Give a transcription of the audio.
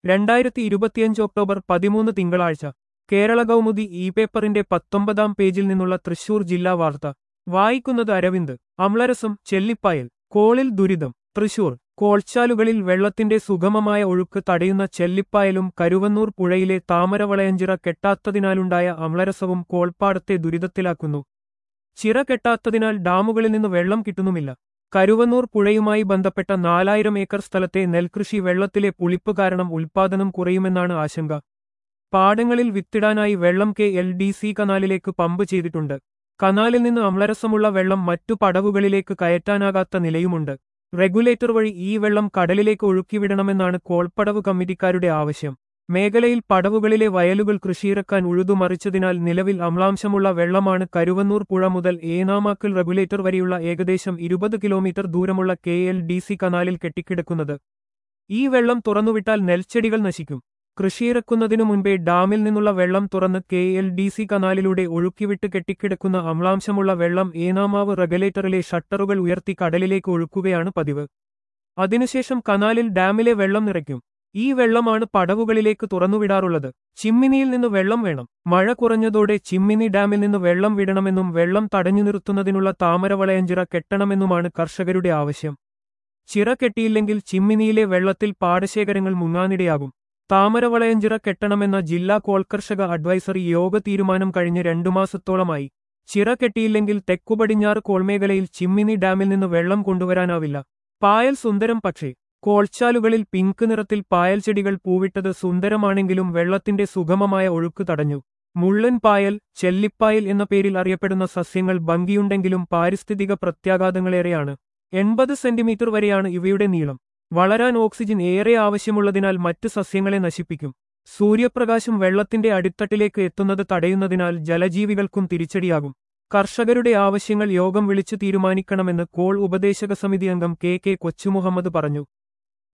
രണ്ടായിരത്തി ഇരുപത്തിയഞ്ച് ഒക്ടോബർ പതിമൂന്ന് തിങ്കളാഴ്ച കേരള കൗമുദി ഇ പേപ്പറിന്റെ പത്തൊമ്പതാം പേജിൽ നിന്നുള്ള തൃശൂർ ജില്ലാ വാർത്ത വായിക്കുന്നത് അരവിന്ദ് അമ്ലരസം ചെല്ലിപ്പായൽ കോളിൽ ദുരിതം തൃശൂർ കോൾച്ചാലുകളിൽ വെള്ളത്തിന്റെ സുഗമമായ ഒഴുക്ക് തടയുന്ന ചെല്ലിപ്പായലും കരുവന്നൂർ പുഴയിലെ താമരവളയഞ്ചിറ കെട്ടാത്തതിനാലുണ്ടായ അമ്ലരസവും കോൾപ്പാടത്തെ ദുരിതത്തിലാക്കുന്നു ചിറ കെട്ടാത്തതിനാൽ ഡാമുകളിൽ നിന്ന് വെള്ളം കിട്ടുന്നുമില്ല കരുവന്നൂർ പുഴയുമായി ബന്ധപ്പെട്ട നാലായിരം ഏക്കർ സ്ഥലത്തെ നെൽകൃഷി വെള്ളത്തിലെ പുളിപ്പ് കാരണം ഉൽപ്പാദനം കുറയുമെന്നാണ് ആശങ്ക പാടങ്ങളിൽ വിത്തിടാനായി വെള്ളം കെ എൽ ഡി സി കനാലിലേക്ക് പമ്പ് ചെയ്തിട്ടുണ്ട് കനാലിൽ നിന്ന് അമ്ലരസമുള്ള വെള്ളം മറ്റു പടവുകളിലേക്ക് കയറ്റാനാകാത്ത നിലയുമുണ്ട് റെഗുലേറ്റർ വഴി ഈ വെള്ളം കടലിലേക്ക് ഒഴുക്കിവിടണമെന്നാണ് കോൾപ്പടവ് കമ്മിറ്റിക്കാരുടെ ആവശ്യം മേഖലയിൽ പടവുകളിലെ വയലുകൾ കൃഷിയിറക്കാൻ ഉഴുതുമറിച്ചതിനാൽ നിലവിൽ അമ്ലാംശമുള്ള വെള്ളമാണ് കരുവന്നൂർ പുഴ മുതൽ ഏനാമാക്കൽ റെഗുലേറ്റർ വരെയുള്ള ഏകദേശം ഇരുപത് കിലോമീറ്റർ ദൂരമുള്ള കെ എൽ ഡി സി കനാലിൽ കെട്ടിക്കിടക്കുന്നത് ഈ വെള്ളം തുറന്നുവിട്ടാൽ നെൽച്ചെടികൾ നശിക്കും കൃഷിയിറക്കുന്നതിനു മുൻപേ ഡാമിൽ നിന്നുള്ള വെള്ളം തുറന്ന് കെ എൽ ഡി സി കനാലിലൂടെ ഒഴുക്കിവിട്ട് കെട്ടിക്കിടക്കുന്ന അമ്ലാംശമുള്ള വെള്ളം ഏനാമാവ് റെഗുലേറ്ററിലെ ഷട്ടറുകൾ ഉയർത്തി കടലിലേക്ക് ഒഴുക്കുകയാണ് പതിവ് അതിനുശേഷം കനാലിൽ ഡാമിലെ വെള്ളം നിറയ്ക്കും ഈ വെള്ളമാണ് പടവുകളിലേക്ക് തുറന്നുവിടാറുള്ളത് ചിമ്മിനിയിൽ നിന്ന് വെള്ളം വേണം മഴ കുറഞ്ഞതോടെ ചിമ്മിനി ഡാമിൽ നിന്ന് വെള്ളം വിടണമെന്നും വെള്ളം തടഞ്ഞു നിർത്തുന്നതിനുള്ള താമരവളയഞ്ചിറ കെട്ടണമെന്നുമാണ് കർഷകരുടെ ആവശ്യം ചിറ കെട്ടിയില്ലെങ്കിൽ ചിമ്മിനിയിലെ വെള്ളത്തിൽ പാടശേഖരങ്ങൾ മുങ്ങാനിടയാകും താമരവളയഞ്ചിറ കെട്ടണമെന്ന ജില്ലാ കോൾകർഷക അഡ്വൈസറി യോഗ തീരുമാനം കഴിഞ്ഞ് രണ്ടു മാസത്തോളമായി ചിറ കെട്ടിയില്ലെങ്കിൽ തെക്കുപടിഞ്ഞാറ് കോൾമേഖലയിൽ ചിമ്മിനി ഡാമിൽ നിന്ന് വെള്ളം കൊണ്ടുവരാനാവില്ല പായൽ സുന്ദരം പക്ഷേ കോൾച്ചാലുകളിൽ പിങ്ക് നിറത്തിൽ പായൽ ചെടികൾ പൂവിട്ടത് സുന്ദരമാണെങ്കിലും വെള്ളത്തിന്റെ സുഗമമായ ഒഴുക്ക് തടഞ്ഞു മുള്ളൻ പായൽ ചെല്ലിപ്പായൽ എന്ന പേരിൽ അറിയപ്പെടുന്ന സസ്യങ്ങൾ ഭംഗിയുണ്ടെങ്കിലും പാരിസ്ഥിതിക പ്രത്യാഘാതങ്ങളേറെയാണ് എൺപത് സെന്റിമീറ്റർ വരെയാണ് ഇവയുടെ നീളം വളരാൻ ഓക്സിജൻ ഏറെ ആവശ്യമുള്ളതിനാൽ മറ്റ് സസ്യങ്ങളെ നശിപ്പിക്കും സൂര്യപ്രകാശം വെള്ളത്തിന്റെ അടിത്തട്ടിലേക്ക് എത്തുന്നത് തടയുന്നതിനാൽ ജലജീവികൾക്കും തിരിച്ചടിയാകും കർഷകരുടെ ആവശ്യങ്ങൾ യോഗം വിളിച്ചു തീരുമാനിക്കണമെന്ന് കോൾ ഉപദേശക സമിതി അംഗം കെ കെ കൊച്ചുമുഹമ്മദ് പറഞ്ഞു